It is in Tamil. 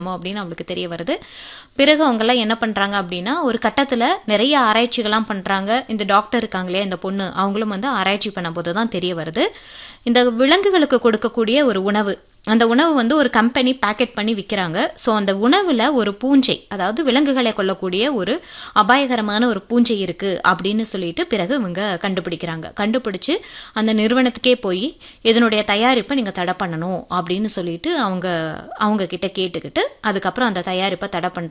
அப்படின்னு அவளுக்கு தெரிய வருது பிறகு அவங்கெல்லாம் என்ன பண்ணுறாங்க அப்படின்னா ஒரு கட்டத்தில் நிறைய ஆராய்ச்சிகள்லாம் பண்ணுறாங்க இந்த டாக்டர் இருக்காங்களே இந்த பொண்ணு அவங்களும் வந்து ஆராய்ச்சி பண்ணும்போது தான் தெரிய வருது இந்த விலங்குகளுக்கு கொடுக்கக்கூடிய ஒரு உணவு அந்த உணவு வந்து ஒரு கம்பெனி பேக்கெட் பண்ணி விற்கிறாங்க ஸோ அந்த உணவில் ஒரு பூஞ்சை அதாவது விலங்குகளை கொல்லக்கூடிய ஒரு அபாயகரமான ஒரு பூஞ்சை இருக்குது அப்படின்னு சொல்லிட்டு பிறகு இவங்க கண்டுபிடிக்கிறாங்க கண்டுபிடிச்சு அந்த நிறுவனத்துக்கே போய் இதனுடைய தயாரிப்பை நீங்கள் தடை பண்ணணும் அப்படின்னு சொல்லிட்டு அவங்க அவங்க கிட்ட கேட்டுக்கிட்டு அதுக்கப்புறம் அந்த தயாரிப்பை தடை பண்ணுறாங்க